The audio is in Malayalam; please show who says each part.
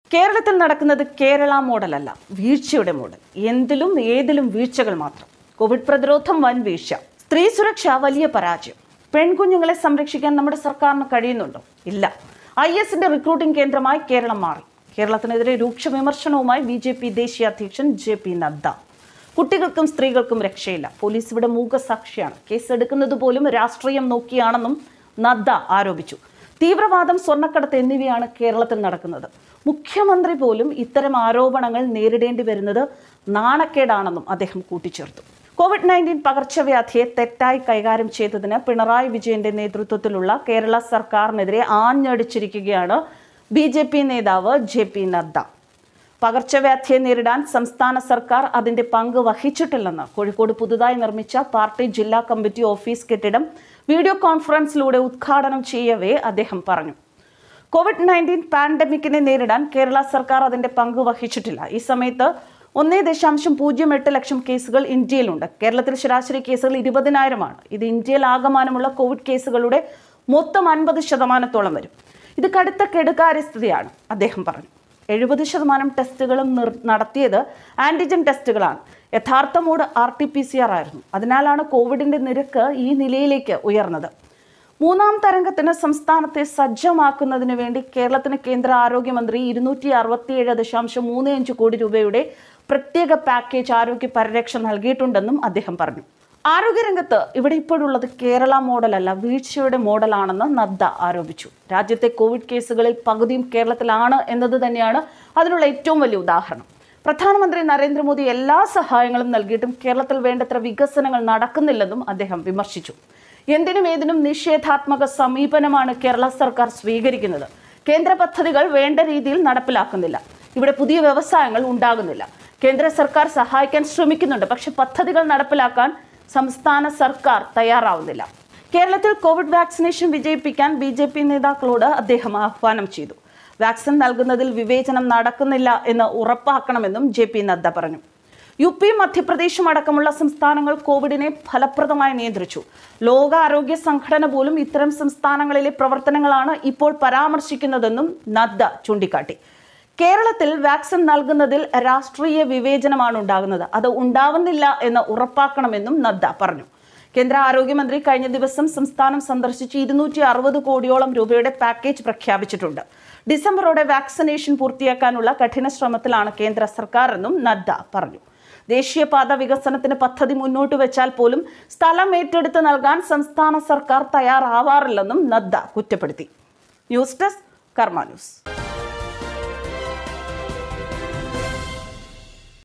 Speaker 1: കേരളത്തിൽ നടക്കുന്നത് കേരള മോഡലല്ല വീഴ്ചയുടെ മോഡൽ എന്തിലും ഏതിലും വീഴ്ചകൾ മാത്രം കോവിഡ് പ്രതിരോധം വൻ വീഴ്ച സ്ത്രീ സുരക്ഷ വലിയ പരാജയം പെൺകുഞ്ഞുങ്ങളെ സംരക്ഷിക്കാൻ നമ്മുടെ സർക്കാരിന് കഴിയുന്നുണ്ടോ ഇല്ല ഐ എസിന്റെ റിക്രൂട്ടിംഗ് കേന്ദ്രമായി കേരളം മാറി കേരളത്തിനെതിരെ രൂക്ഷ വിമർശനവുമായി ബി ജെ പി ദേശീയ അധ്യക്ഷൻ ജെ പി നദ്ദ കുട്ടികൾക്കും സ്ത്രീകൾക്കും രക്ഷയില്ല പോലീസ് ഇവിടെ മൂകസാക്ഷിയാണ് കേസെടുക്കുന്നത് പോലും രാഷ്ട്രീയം നോക്കിയാണെന്നും നദ്ദ ആരോപിച്ചു തീവ്രവാദം സ്വർണ്ണക്കടത്ത് എന്നിവയാണ് കേരളത്തിൽ നടക്കുന്നത് മുഖ്യമന്ത്രി പോലും ഇത്തരം ആരോപണങ്ങൾ നേരിടേണ്ടി വരുന്നത് നാണക്കേടാണെന്നും അദ്ദേഹം കൂട്ടിച്ചേർത്തു കോവിഡ് നയൻറ്റീൻ പകർച്ചവ്യാധിയെ തെറ്റായി കൈകാര്യം ചെയ്തതിന് പിണറായി വിജയന്റെ നേതൃത്വത്തിലുള്ള കേരള സർക്കാരിനെതിരെ ആഞ്ഞടിച്ചിരിക്കുകയാണ് ബി ജെ പി നേതാവ് ജെ പി നദ്ദ പകർച്ചവ്യാധിയെ നേരിടാൻ സംസ്ഥാന സർക്കാർ അതിന്റെ പങ്ക് വഹിച്ചിട്ടില്ലെന്ന് കോഴിക്കോട് പുതുതായി നിർമ്മിച്ച പാർട്ടി ജില്ലാ കമ്മിറ്റി ഓഫീസ് കെട്ടിടം വീഡിയോ കോൺഫറൻസിലൂടെ ഉദ്ഘാടനം ചെയ്യവേ അദ്ദേഹം പറഞ്ഞു കോവിഡ് നയൻറ്റീൻ പാൻഡമിക്കിനെ നേരിടാൻ കേരള സർക്കാർ അതിന്റെ പങ്ക് വഹിച്ചിട്ടില്ല ഈ സമയത്ത് ഒന്നേ ദശാംശം പൂജ്യം എട്ട് ലക്ഷം കേസുകൾ ഇന്ത്യയിലുണ്ട് കേരളത്തിൽ ശരാശരി കേസുകൾ ഇരുപതിനായിരമാണ് ഇത് ഇന്ത്യയിൽ ആകമാനമുള്ള കോവിഡ് കേസുകളുടെ മൊത്തം അൻപത് ശതമാനത്തോളം വരും ഇത് കടുത്ത കെടുകാര്യസ്ഥതയാണ് അദ്ദേഹം പറഞ്ഞു എഴുപത് ശതമാനം ടെസ്റ്റുകളും നിർ നടത്തിയത് ആൻറ്റിജൻ ടെസ്റ്റുകളാണ് യഥാർത്ഥ mode R T P C R ആയിരുന്നു അതിനാലാണ് കോവിഡിന്റെ നിരക്ക് ഈ നിലയിലേക്ക് ഉയർന്നത് മൂന്നാം തരംഗത്തിന് സംസ്ഥാനത്തെ സജ്ജമാക്കുന്നതിന് വേണ്ടി കേരളത്തിന് കേന്ദ്ര ആരോഗ്യമന്ത്രി ഇരുന്നൂറ്റി അറുപത്തിയേഴ് ദശാംശം മൂന്ന് അഞ്ച് കോടി രൂപയുടെ പ്രത്യേക പാക്കേജ് ആരോഗ്യ പരിരക്ഷ നൽകിയിട്ടുണ്ടെന്നും അദ്ദേഹം പറഞ്ഞു ആരോഗ്യരംഗത്ത് ഇവിടെ ഇപ്പോഴുള്ളത് കേരള മോഡലല്ല വീഴ്ചയുടെ മോഡലാണെന്ന് നദ്ദ ആരോപിച്ചു രാജ്യത്തെ കോവിഡ് കേസുകളിൽ പകുതിയും കേരളത്തിലാണ് എന്നത് തന്നെയാണ് അതിനുള്ള ഏറ്റവും വലിയ ഉദാഹരണം പ്രധാനമന്ത്രി നരേന്ദ്രമോദി എല്ലാ സഹായങ്ങളും നൽകിയിട്ടും കേരളത്തിൽ വേണ്ടത്ര വികസനങ്ങൾ നടക്കുന്നില്ലെന്നും അദ്ദേഹം വിമർശിച്ചു എന്തിനും ഏതിനും നിഷേധാത്മക സമീപനമാണ് കേരള സർക്കാർ സ്വീകരിക്കുന്നത് കേന്ദ്ര പദ്ധതികൾ വേണ്ട രീതിയിൽ നടപ്പിലാക്കുന്നില്ല ഇവിടെ പുതിയ വ്യവസായങ്ങൾ ഉണ്ടാകുന്നില്ല കേന്ദ്ര സർക്കാർ സഹായിക്കാൻ ശ്രമിക്കുന്നുണ്ട് പക്ഷെ പദ്ധതികൾ നടപ്പിലാക്കാൻ സംസ്ഥാന സർക്കാർ തയ്യാറാവുന്നില്ല കേരളത്തിൽ കോവിഡ് വാക്സിനേഷൻ വിജയിപ്പിക്കാൻ ബി ജെ പി നേതാക്കളോട് അദ്ദേഹം ആഹ്വാനം ചെയ്തു വാക്സിൻ നൽകുന്നതിൽ വിവേചനം നടക്കുന്നില്ല എന്ന് ഉറപ്പാക്കണമെന്നും ജെ പി നദ്ദ പറഞ്ഞു യു പിയും മധ്യപ്രദേശും അടക്കമുള്ള സംസ്ഥാനങ്ങൾ കോവിഡിനെ ഫലപ്രദമായി നിയന്ത്രിച്ചു ലോകാരോഗ്യ സംഘടന പോലും ഇത്തരം സംസ്ഥാനങ്ങളിലെ പ്രവർത്തനങ്ങളാണ് ഇപ്പോൾ പരാമർശിക്കുന്നതെന്നും നദ്ദ ചൂണ്ടിക്കാട്ടി കേരളത്തിൽ വാക്സിൻ നൽകുന്നതിൽ രാഷ്ട്രീയ വിവേചനമാണ് ഉണ്ടാകുന്നത് അത് ഉണ്ടാവുന്നില്ല എന്ന് ഉറപ്പാക്കണമെന്നും നദ്ദ പറഞ്ഞു കേന്ദ്ര ആരോഗ്യമന്ത്രി കഴിഞ്ഞ ദിവസം സംസ്ഥാനം സന്ദർശിച്ച് ഇരുന്നൂറ്റി അറുപത് കോടിയോളം രൂപയുടെ പാക്കേജ് പ്രഖ്യാപിച്ചിട്ടുണ്ട് ഡിസംബറോടെ വാക്സിനേഷൻ പൂർത്തിയാക്കാനുള്ള കഠിന ശ്രമത്തിലാണ് കേന്ദ്ര സർക്കാർ എന്നും നദ്ദ പറഞ്ഞു ദേശീയപാത വികസനത്തിന് പദ്ധതി മുന്നോട്ട് വെച്ചാൽ പോലും സ്ഥലം ഏറ്റെടുത്ത് നൽകാൻ സംസ്ഥാന സർക്കാർ തയ്യാറാവാറില്ലെന്നും നദ്ദ കുറ്റപ്പെടുത്തി ന്യൂസ് ഡെസ്ക് കർമ്മ ന്യൂസ്